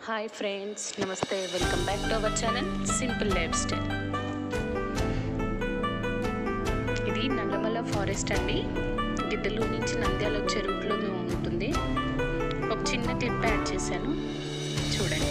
hi friends namaste welcome back to our channel simple lifestyle ఇది Nallamala forest అండి గిద్దలు నుంచి నంద్యాల వచ్చే రూట్లో ఉంటుంది ఒక చిన్న క్లిప్ యాడ్ చేశాను చూడండి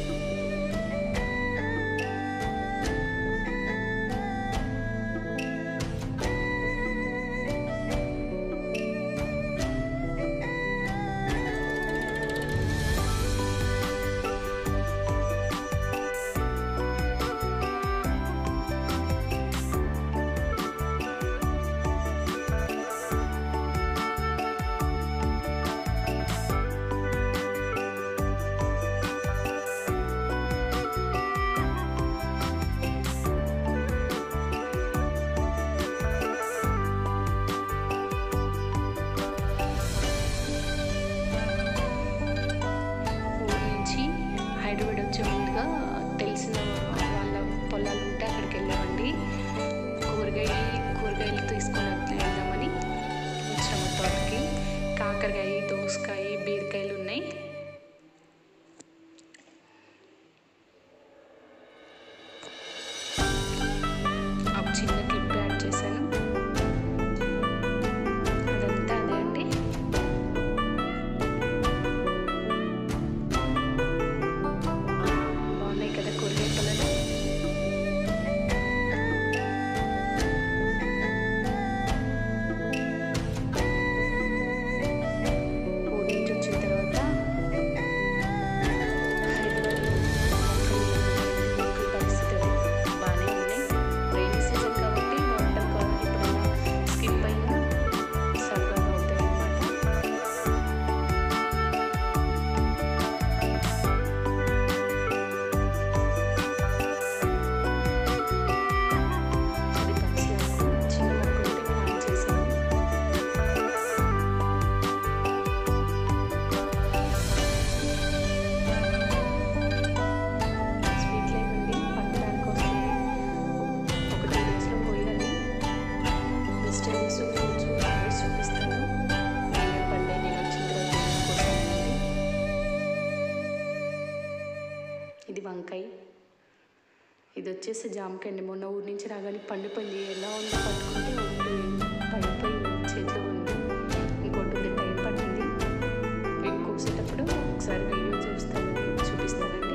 ఊరు నుంచి హైదరాబాద్ వచ్చే ముందుగా తెలిసిన వాళ్ళ పొలాలు ఉంటే అక్కడికి వెళ్ళామండి కూరగాయ కూరగాయలు తీసుకొని వెళ్దామని వచ్చినాము తోటకి కాకరకాయ దోసకాయ బీరకాయలు ఉన్నాయి ఒక చిన్న క్లిప్ యాడ్ చేశాను అదంతా అదే అండి బాగున్నాయి కదా కూరగాయ పొలాలు ఊరి నుంచి వచ్చిన తర్వాత హైదరాబాద్లో మొక్కలు పరిస్థితి బాగానే ఉన్నాయి రైనీ సీజన్ కాబట్టి వాటర్ ఎప్పుడైనా స్కిప్ అయినా సరదాగా అవుతాయి అన్నమాట అది పచ్చిగా చిన్న మొక్క ఉంటే ప్లాన్ చేశాను స్వీట్ లైఫ్ అండి పండడానికి వస్తుంది ఒక టూ డేస్లో పోయాలి వెజిటేబుల్స్ ఫ్రూట్స్ హార్వెస్ట్ చూపిస్తాను ఏమేమి పండే నేను వచ్చిన తర్వాత తీసుకొస్తానండి ఇది వంకాయ ఇది వచ్చేసి జామకాయ అండి మొన్న ఊరి నుంచి రాగానే పండిపోయింది ఎలా ఉందో పట్టుకుంటే ఒకటి పడిపోయి చేతిలో ఉంది ఇంకోటి ఉంది టైం పట్టింది ఇది కోసేటప్పుడు ఒకసారి వీడియో చూస్తాను చూపిస్తానండి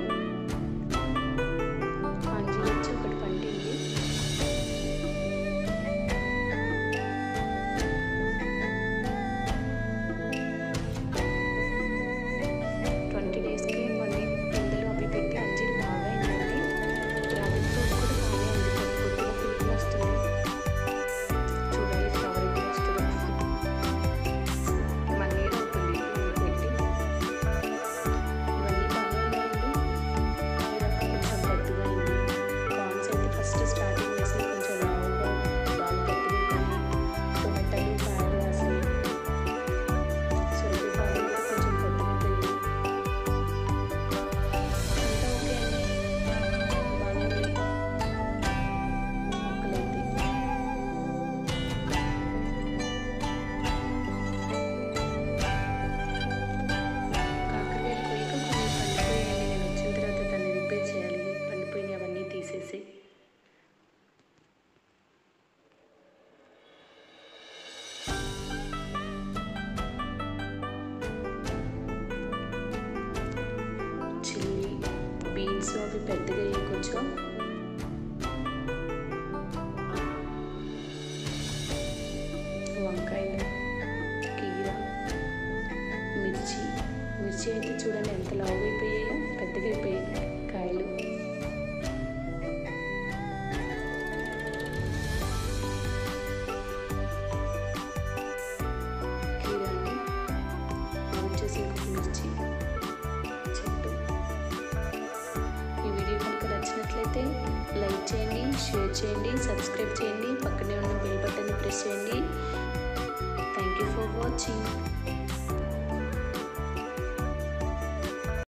అంజలి వచ్చి ఒకటి పండింది ట్వంటీ డేస్కి మళ్ళీ పిందెలు అవి పెట్టి అంజలి బాగా అయిందండి డ్రాగన్ ఫ్రూట్ కూడా బాగానే ఉంది కొద్ది కొద్దిగా పిల్లలు వస్తుంది చూడాలి ఫ్లవర్ ఎప్పుడు వస్తుందో వన్ ఇయర్ అవుతుంది పెట్టి ఇవన్నీ బాగానే ఉన్నాయండి ఈ రకం కొంచెం పెద్దగా అయింది కార్న్స్ అయితే ఫస్ట్ స్టార్టింగ్ వేసి కొంచెం లావుగా బాగా పెద్దగా అయిపోయి టొమాటోలు కాయలు వేసాయి సొరకాయ పాలు కూడా కొంచెం పెద్దగా పెరిగి అంతా ఓకే అండి బాగానే ఉన్నాయి మొక్కలైతే కాకరకాయలు పోయాక కొన్ని పండిపోయాయండి నేను వచ్చిన తర్వాత దాన్ని రిపేర్ చేయాలి పండిపోయినాయి అవన్నీ తీసేసి చిల్లీ బీన్స్ అవి పెద్దగా అయ్యాయి కొంచెం వంకాయలు కీర మిర్చి మిర్చి అయితే చూడండి ఎంత లావుగా అయిపోయాయో పెద్దగా అయిపోయాయి కాయలు కీర అండి ఇది వచ్చేసి ఇంకొక మిర్చి చెట్టు ఈ వీడియో కనుక నచ్చినట్లయితే లైక్ చేయండి షేర్ చేయండి సబ్స్క్రైబ్ చేయండి పక్కనే ఉన్న బెల్ బటన్ ప్రెస్ చేయండి థ్యాంక్ యూ ఫర్ వాచింగ్